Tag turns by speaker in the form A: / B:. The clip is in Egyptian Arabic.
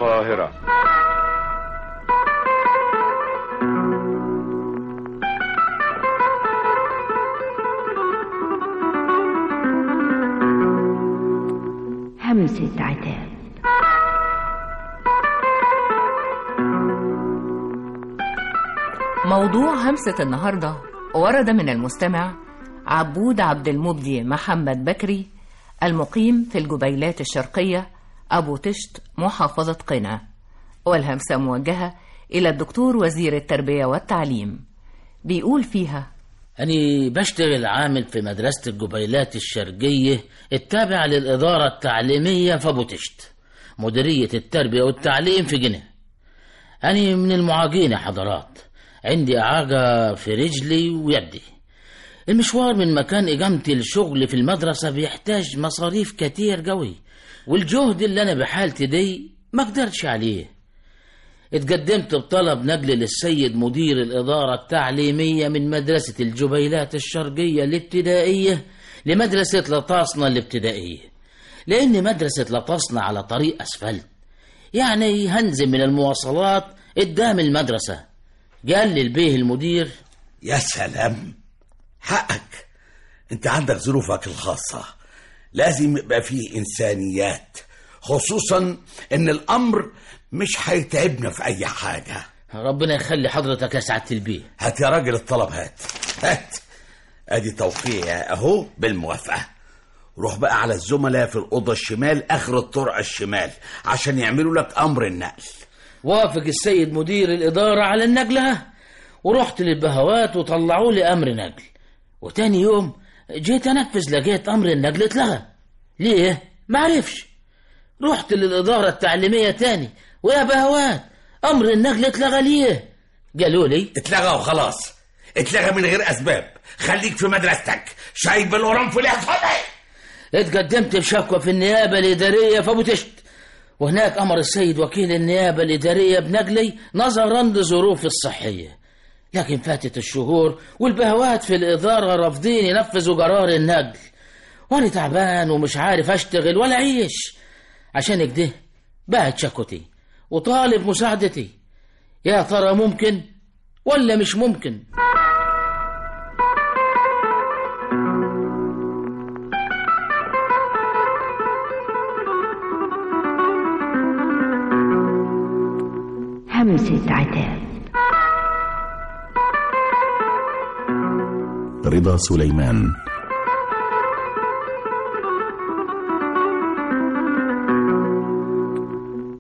A: القاهرة
B: همسة عتاب
C: موضوع همسة النهاردة ورد من المستمع عبود عبد المبدي محمد بكري المقيم في الجبيلات الشرقية أبو تشت محافظة قنا والهمسة موجهة إلى الدكتور وزير التربية والتعليم بيقول فيها
D: أنا بشتغل عامل في مدرسة الجبيلات الشرقية التابعة للإدارة التعليمية في أبو تشت مديرية التربية والتعليم في جنة أنا من المعاقين يا حضرات عندي إعاقة في رجلي ويدي المشوار من مكان إقامتي للشغل في المدرسة بيحتاج مصاريف كتير قوي والجهد اللي أنا بحالتي دي ما قدرتش عليه اتقدمت بطلب نقل للسيد مدير الإدارة التعليمية من مدرسة الجبيلات الشرقية الابتدائية لمدرسة لطاسنة الابتدائية لأن مدرسة لطاسنة على طريق أسفلت يعني هنزل من المواصلات قدام المدرسة قال لي البيه المدير
E: يا سلام حقك انت عندك ظروفك الخاصة لازم يبقى فيه إنسانيات خصوصا ان الامر مش هيتعبنا في اي حاجة
D: ربنا يخلي حضرتك يا سعادة البيه
E: هات يا راجل الطلب هات هات ادي توقيع اهو بالموافقة روح بقى على الزملاء في الأوضة الشمال آخر الطرقة الشمال عشان يعملوا لك أمر النقل
D: وافق السيد مدير الإدارة على النقلة ورحت للبهوات وطلعوا لي أمر نقل وتاني يوم جيت أنفذ لقيت أمر النقل اتلغى ليه؟ معرفش رحت للإدارة التعليمية تاني ويا بهوات أمر النقل اتلغى ليه؟ قالوا لي
E: اتلغى وخلاص اتلغى من غير أسباب خليك في مدرستك شايب بالقرنفل يا صدقي
D: اتقدمت بشكوى في النيابة الإدارية في أبو تشت وهناك أمر السيد وكيل النيابة الإدارية بنقلي نظرا لظروفي الصحية لكن فاتت الشهور والبهوات في الإدارة رافضين ينفذوا قرار النقل وأنا تعبان ومش عارف أشتغل ولا أعيش عشان كده بعت شكوتي وطالب مساعدتي يا ترى ممكن ولا مش ممكن
B: همسة عتاب
F: رضا سليمان